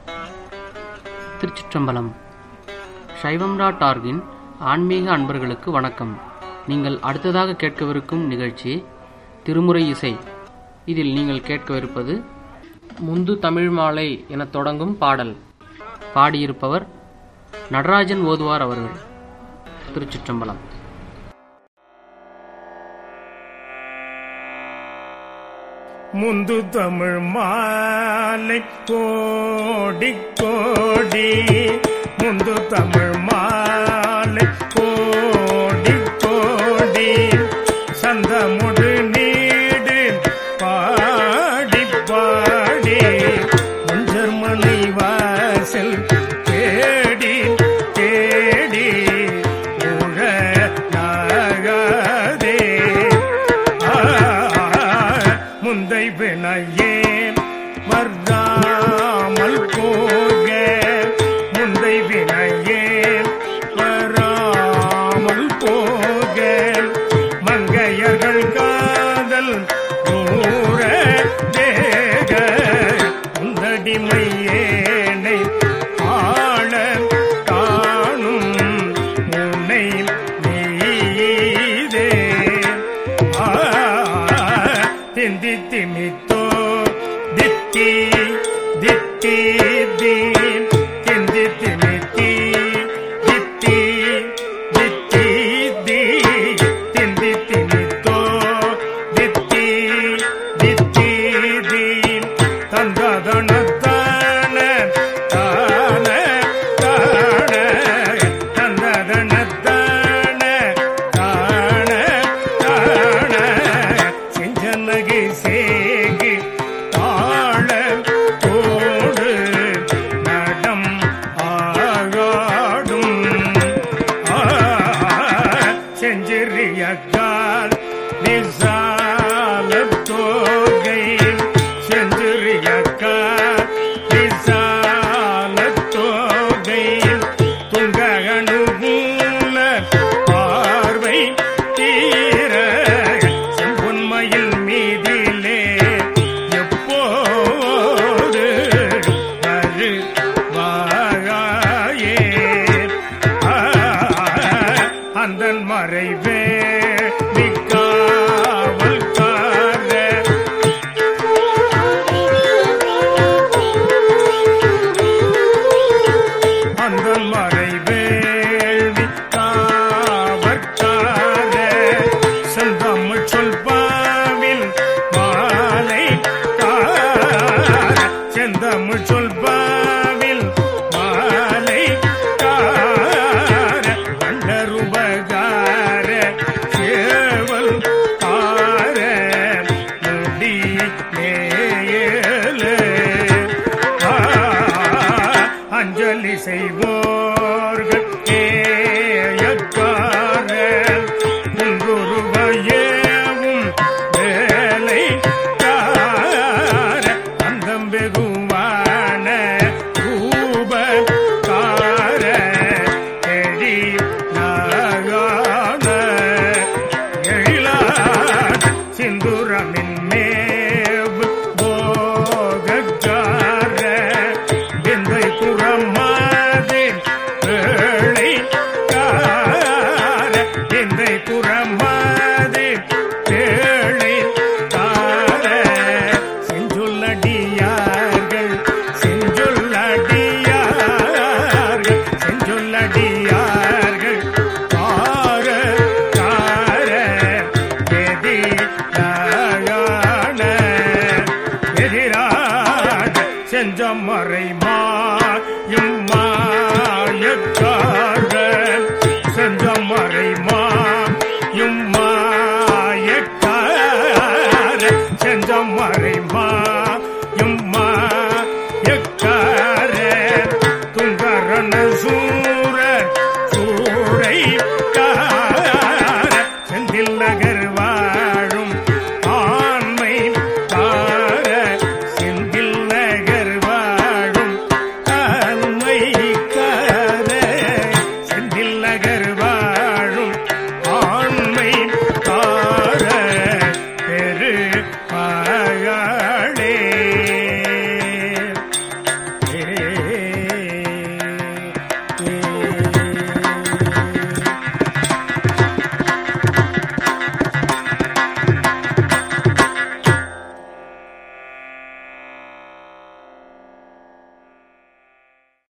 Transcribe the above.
திருச்சிற்றம்பலம் சைவம் டாட் ஆர்கின் ஆன்மீக அன்பர்களுக்கு வணக்கம் நீங்கள் அடுத்ததாக கேட்கவிருக்கும் நிகழ்ச்சி திருமுறை இசை இதில் நீங்கள் கேட்கவிருப்பது முந்து தமிழ் மாலை எனத் தொடங்கும் பாடல் பாடியிருப்பவர் நடராஜன் ஓதுவார் அவர்கள் திருச்சிற்றம்பலம் முந்து தமிழ் மாலை கோடி கோடி முந்து தமிழ் மாலை கோடி கோடி சந்தமுடு நீடு பாடி பாடி மஞ்சர்மலை வாசல் தேடி தேடி உழலாகாதே முந்தை வினையே வர்றாமல் போக முந்தை வினையே வராமல் போக மங்கையர்கள் காதல் ஊர தேக முந்தடிமையேனை ஆள காணும் முனை நீதே திந்தி திமித்தோ தித்தி தித்தி தி திந்தி திமித்தி தித்தி தித்தி தி திந்தி திமித்தோ தித்தி தித்தி தி தந்ததனத்தான தான தான தந்ததனத்தான தான தான செஞ்சனகு சேகி தாழ தோடு நடம் ஆகாடும் செஞ்சிறியக்கால் நிசால தோகை செஞ்சிறியக்கால் நிசால தோகை துங்க அணுகூல பார்வை தீர செம்பொன்மையில் மீதிலே எப்போது வரு வாயே அந்தன் மறைவே மிக்காவல் கார அந்த மறைவேள்வி காவற்கார செந்தமிழ் சொல்பாவில் மாலை கார செந்தமிழ் சொல்பாவில் மாலை கார கண்டருபகார சேவல் கார முடி மேயலே அஞ்சலி செய்வோர்கள் ஏயக்கார முன்றுருவையேவும் வேலை கார அந்தம் வெகுவான ரூப கார எழி நாகான எழிலார் சிந்துரமின் மேவு போகக்கார விந்தை புறமாதே ஏழை கார விந்தை புறமாதே ஏழை கார செஞ்சுள்ளடியார்கள் செஞ்சுள்ளடியார்கள் செஞ்சுள்ளடியார்கள் கார கார எதி நாகான எதிராக செஞ்ச மறை மாயக்கார